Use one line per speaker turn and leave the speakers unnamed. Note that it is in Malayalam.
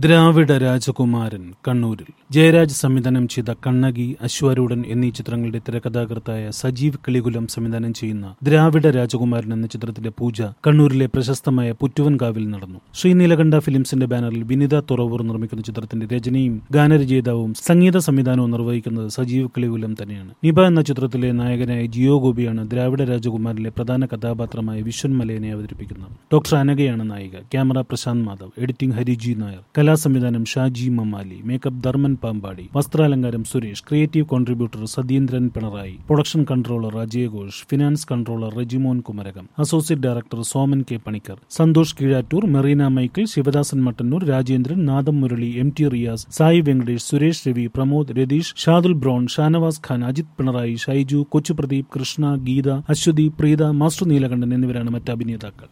ദ്രാവിഡ രാജകുമാരൻ കണ്ണൂരിൽ ജയരാജ് സംവിധാനം ചെയ്ത കണ്ണകി അശ്വാരൂഢൻ എന്നീ ചിത്രങ്ങളുടെ തിരക്കഥാകൃത്തായ സജീവ് കിളികുലം സംവിധാനം ചെയ്യുന്ന ദ്രാവിഡ രാജകുമാരൻ എന്ന ചിത്രത്തിന്റെ പൂജ കണ്ണൂരിലെ പ്രശസ്തമായ പുറ്റുവൻകാവിൽ നടന്നു ശ്രീനീലകണ്ഠ ഫിലിംസിന്റെ ബാനറിൽ വിനിത തുറവൂർ നിർമ്മിക്കുന്ന ചിത്രത്തിന്റെ രചനയും ഗാനരചയിതാവും സംഗീത സംവിധാനവും നിർവഹിക്കുന്നത് സജീവ് കിളികുലം തന്നെയാണ് നിപ എന്ന ചിത്രത്തിലെ നായകനായ ജിയോ ഗോപിയാണ് ദ്രാവിഡ രാജകുമാരിലെ പ്രധാന കഥാപാത്രമായ വിശ്വൻ മലയനെ അവതരിപ്പിക്കുന്നത് ഡോക്ടർ അനഘയാണ് നായിക ക്യാമറ പ്രശാന്ത് മാധവ് എഡിറ്റിംഗ് ഹരിജി നായർ കലാസംവിധാനം ഷാജി മമാലി മേക്കപ്പ് ധർമ്മൻ പാമ്പാടി വസ്ത്രാലങ്കാരം Suresh creative contributor Satheendran Pinarayi production controller Ajay Ghosh finance controller Rejimon Kumarakom associate director Soman K Panicker Santhosh Keezhattoor Merina Michael Sivadasan Mattannur Rajendran Nadam Murali M T Riyas Sai Venkatesh Suresh Ravi Pramod Ratheesh Shadul Brown Shanavas Khan Ajith Pinarayi Shaiju Kochu Pradeep Krishna Geetha Aswathy Preetha master Neelakantan എന്നിവരാണ് മറ്റ് അഭിനേതാക്കൾ